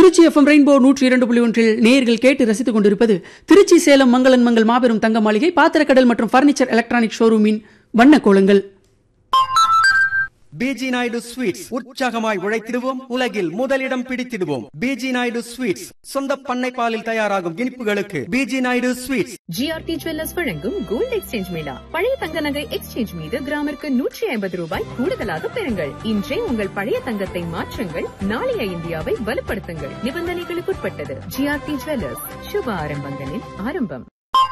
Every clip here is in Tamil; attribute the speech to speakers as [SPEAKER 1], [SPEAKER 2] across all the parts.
[SPEAKER 1] திருச்சி எஃப்எம் ரெயின்போ நூற்றி இரண்டு புள்ளி ஒன்றில் நேயர்கள் கேட்டு ரசித்துக் கொண்டிருப்பது திருச்சி சேலம் மங்களன் மங்கள் மாபெரும் தங்க மாளிகை பாத்திரக்கடல் மற்றும் பர்னிச்சர் எலக்ட்ரானிக் ஷோரூமின் வண்ண கோலங்கள்
[SPEAKER 2] பிஜி நாயுடு ஸ்வீட்ஸ் உற்சாகமாய் உழைத்திடுவோம் உலகில் முதலிடம் பிடித்திடுவோம் பிஜி நாயுடு ஸ்வீட்ஸ் சொந்த பண்ணை பாலில் தயாராகும் இனிப்புகளுக்கு PG Naidu sweets
[SPEAKER 3] GRT jewellers வழங்கும் கோல்ட் எக்ஸ்சேஞ்ச் மேளா பழைய தங்க நகை எக்ஸ்சேஞ்ச் மீது கிராமிற்கு நூற்றி ஐம்பது ரூபாய் கூடுதலாக பெறுங்கள் இன்றே உங்கள் பழைய தங்கத்தை மாற்றுங்கள் நாளைய இந்தியாவை வலுப்படுத்துங்கள் நிபந்தனைகளுக்குட்பட்டது ஜிஆர்டி ஜுவல்லர்ஸ் சுப ஆரம்பங்களின் ஆரம்பம்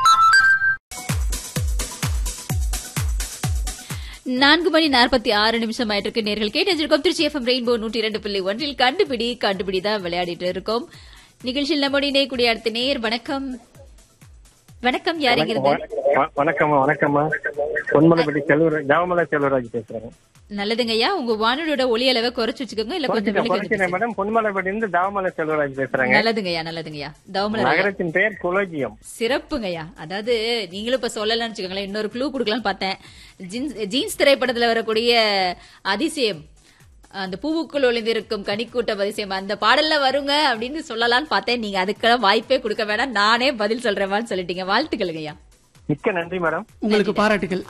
[SPEAKER 4] நான்கு மணி நாற்பத்தி ஆறு நிமிஷம் ஆயிட்டு இருக்கு நேர்கள் கேட்டு வச்சிருக்கோம் திருச்சி எஃப்எம் ரெயின்போ நூற்றி இரண்டு புள்ளி ஒன்றில் கண்டுபிடி கண்டுபிடி தான் விளையாடிட்டு இருக்கோம் நிகழ்ச்சியில் நம்முடைய இணையக்கூடிய அடுத்த நேயர் வணக்கம் வணக்கம் யாருங்கிறது
[SPEAKER 5] வ- வணக்கம்மா வணக்கம்மா பொன்மலைப்பட்டி செல்வராஜ் தேவமலை செல்வராஜ் பேசுறேன்
[SPEAKER 4] நல்லதுங்க ஐயா உங்க வானொலியோட ஒலி அளவை குறைச்சு வச்சுக்கோங்க இல்ல கொஞ்சம்
[SPEAKER 5] குறைக்கிறேன்,
[SPEAKER 4] வெளியே கொஞ்சம்
[SPEAKER 5] குறைக்கிறேன் மேடம் பொன்மலைப்பட்டி இருந்து தேவமலை செல்வராஜ் பேசுறேங்க
[SPEAKER 4] நல்லதுங்க ஐயா நல்லதுங்க ஐயா தவமலர் ஐயா.
[SPEAKER 5] நகரத்தின் பெயர் குலோஜியம்
[SPEAKER 4] சிறப்புங்கய்யா அதாவது நீங்களும் இப்ப சொல்லலாம்னு வச்சுக்கோங்களேன் இன்னொரு க்ளூ கொடுக்கலாம்னு பார்த்தேன் ஜீன்ஸ் ஜீன்ஸ் திரைப்படத்துல வரக்கூடிய அதிசயம் அந்த பூவுக்குள் ஒளிந்திருக்கும் கனிக்கூட்டம் அதிசயம் அந்த பாடல்ல வருங்க அப்படின்னு சொல்லலாம்னு பார்த்தேன் நீங்க அதுக்கெல்லாம் வாய்ப்பே கொடுக்க வேணாம் நானே பதில் சொல்றேன்னு சொல்லிட்டீங்க வாழ்த்துக்களுங்க ஐயா
[SPEAKER 5] மிக்க நன்றி மேடம்
[SPEAKER 1] உங்களுக்கு பாராட்டுகள்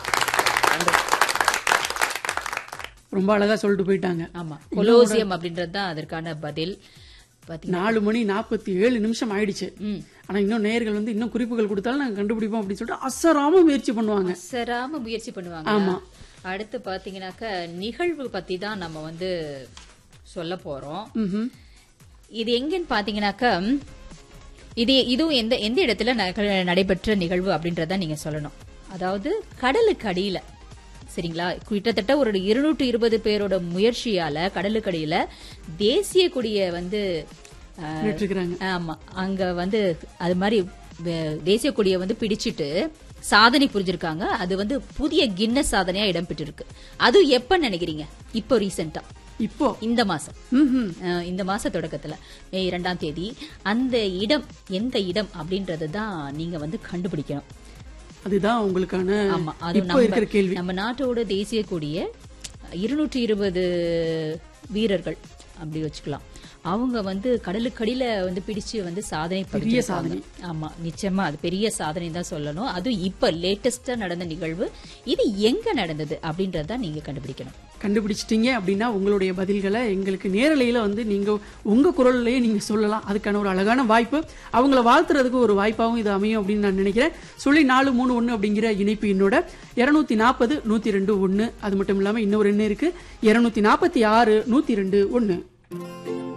[SPEAKER 1] ரொம்ப அழகா சொல்லிட்டு போயிட்டாங்க
[SPEAKER 4] ஆமா கொலோசியம் அப்படின்றது தான் அதற்கான பதில் பாத்தீங்கன்னா
[SPEAKER 1] நாலு மணி நாற்பத்தி ஏழு நிமிஷம் ஆயிடுச்சு
[SPEAKER 4] ம்.
[SPEAKER 1] ஆனா இன்னும் நேயர்கள் வந்து இன்னும் குறிப்புகள் கொடுத்தாலும் நாங்க கண்டுபிடிப்போம் அப்படின்னு சொல்லிட்டு அசராம முயற்சி பண்ணுவாங்க
[SPEAKER 4] சராம முயற்சி பண்ணுவாங்க
[SPEAKER 1] ஆமா.
[SPEAKER 4] அடுத்து பாத்தீங்கன்னாக்க நிகழ்வு பத்தி தான் நம்ம வந்து சொல்ல போறோம்
[SPEAKER 1] ம்ஹும்.
[SPEAKER 4] இது எங்கன்னு பாத்தீங்கன்னாக்கா இது இதுவும் எந்த எந்த இடத்துல நக- நடைபெற்ற நிகழ்வு அப்படின்றத நீங்க சொல்லணும் அதாவது கடலுக்கு அடியில சரிங்களா கிட்டத்தட்ட ஒரு இருநூற்று இருபது பேரோட முயற்சியால கடலுக்கு அடியில தேசிய கொடியை வந்து அஹ்,
[SPEAKER 1] கேட்டிருக்கிறாங்க
[SPEAKER 4] ஆமா அங்க வந்து அது மாதிரி வே- தேசிய கொடியை வந்து பிடிச்சிட்டு சாதனை புரிஞ்சிருக்காங்க அது வந்து புதிய கின்னஸ் சாதனையா இடம்பெற்றிருக்கு அது எப்ப நினைக்கிறீங்க இப்போ ரீசெண்டா
[SPEAKER 1] இப்போ
[SPEAKER 4] இந்த மாசம்
[SPEAKER 1] ம்ஹும்.
[SPEAKER 4] அஹ் இந்த மாச தொடக்கத்துல மே இரண்டாம் தேதி அந்த இடம் எந்த இடம் அப்படின்றது தான் நீங்க வந்து கண்டுபிடிக்கணும்
[SPEAKER 1] அதுதான் உங்களுக்கான
[SPEAKER 4] ஆமா அது
[SPEAKER 1] இப்போ இருக்கிற
[SPEAKER 4] நம்ம
[SPEAKER 1] கேள்வி
[SPEAKER 4] நம்ம நாட்டோட தேசிய கொடிய இருநூற்றி இருபது வீரர்கள் அப்படி வச்சுக்கலாம் அவங்க வந்து கடலுக்கடியில வந்து பிடிச்சு வந்து சாதனை
[SPEAKER 1] பெரிய
[SPEAKER 4] படைச்சிருக்காங்க. ஆமா நிச்சயமா அது பெரிய சாதனை தான் சொல்லணும் அதுவும் இப்ப லேட்டஸ்டா நடந்த நிகழ்வு இது எங்க நடந்தது அப்படின்றத நீங்க கண்டுபிடிக்கணும்
[SPEAKER 1] கண்டுபிடிச்சிட்டீங்க அப்படின்னா உங்களுடைய பதில்களை எங்களுக்கு நேரலையில வந்து நீங்க உங்க குரல்லையே நீங்க சொல்லலாம் அதுக்கான ஒரு அழகான வாய்ப்பு அவங்கள வாழ்த்துறதுக்கு ஒரு வாய்ப்பாகவும் இது அமையும் அப்படின்னு நான் நினைக்கிறேன் சொல்லி நாலு மூணு ஒன்று அப்படிங்கிற இணைப்பு என்னோட இருநூத்தி நாற்பது நூத்தி ரெண்டு ஒன்று அது மட்டும் இல்லாம இன்னொரு எண்ணு இருக்கு இருநூத்தி நாற்பத்தி ஆறு நூத்தி ரெண்டு ஒன்று